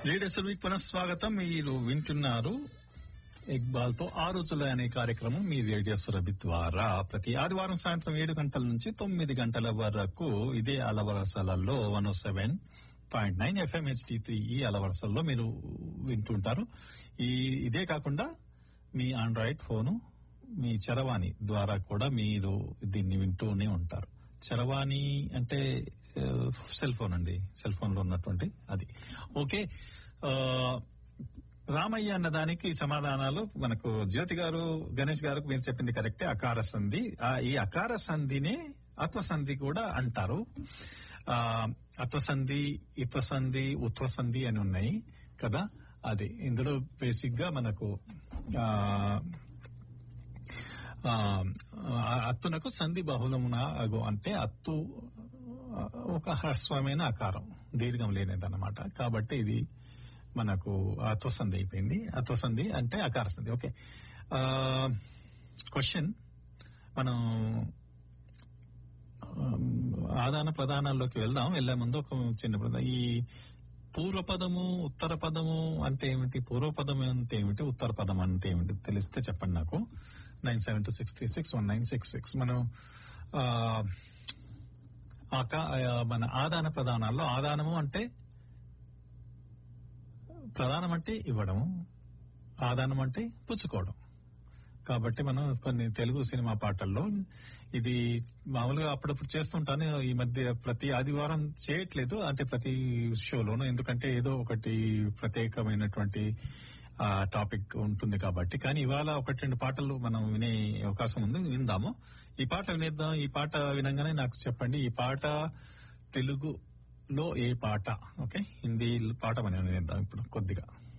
leaders week పునఃస్వాగతం మీరు వింటున్నారు ఇక్బాల్ తో ఆ రోజుల అనే కార్యక్రమం మీ రేడియో సురభి ద్వారా ప్రతి ఆదివారం సాయంత్రం ఏడు గంటల నుంచి తొమ్మిది గంటల వరకు ఇదే అలవరసలలో one O seven point nine FM HD three ఈ అలవరసల్లో మీరు వింటుంటారు ఈ ఇదే కాకుండా మీ ఆండ్రాయిడ్ ఫోను మీ చరవాణి ద్వారా కూడా మీరు దీన్ని వింటూనే ఉంటారు చరవాణి అంటే ఆ, సెల్ ఫోన్ అండి సెల్ ఫోన్ లో ఉన్నటువంటి అది ఓకే ఆ, రామయ్య అన్న దానికి సమాధానాలు మనకు జ్యోతి గారు గణేష్ గారు మీరు చెప్పింది కరెక్టే అకార సంధి ఆ, ఈ అకార సంధినే అత్వసంధి కూడా అంటారు ఆ అత్వసంధి ఇత్వసంధి ఉత్వసంధి అని ఉన్నాయి కదా అది ఇందులో బేసిక్ గా మనకు ఆ ఆ, అత్తునకు సంధి బహుళమున అగు అంటే అత్తు ఆ, ఒక హ్రస్వమైన ఆకారం దీర్ఘం లేనిదన్నమాట కాబట్టి ఇది మనకు అత్వసంధి అయిపోయింది అత్వసంధి అంటే అకార సంధి ఓకే క్వశ్చన్ మనం ఆ, ఆదాన ప్రధానాల్లోకి వెళ్దాం వెళ్లే ముందు ఒక చిన్న ప్రధాన ఈ పూర్వపదము ఉత్తర పదము అంటే ఏమిటి పూర్వపదం అంటే ఏమిటి ఉత్తర పదం అంటే ఏమిటి తెలిస్తే చెప్పండి నాకు nine seven two six three six one nine six six మనం ఆ, ఆకా- ఆ, మన ఆదాన ప్రధానాల్లో ఆదానము అంటే ప్రధానం అంటే ఇవ్వడము ఆదానం అంటే పుచ్చుకోవడం కాబట్టి మనం కొన్ని తెలుగు సినిమా పాటల్లో ఇది మామూలుగా అప్పుడప్పుడు చేస్తుంటాను ఈ మధ్య ప్రతి ఆదివారం చేయట్లేదు అంటే ప్రతి షోలోను ఎందుకంటే ఏదో ఒకటి ప్రత్యేకమైనటువంటి ఆ, టాపిక్ ఉంటుంది కాబట్టి కానీ ఇవాళ ఒకటి రెండు పాటలు మనం వినే అవకాశం ఉంది విందాము ఈ పాట వినేద్దాం ఈ పాట వినంగానే నాకు చెప్పండి ఈ పాట తెలుగులో ఏ పాట ఓకే హిందీ పాట మనం వినేద్దాం ఇప్పుడు కొద్దిగా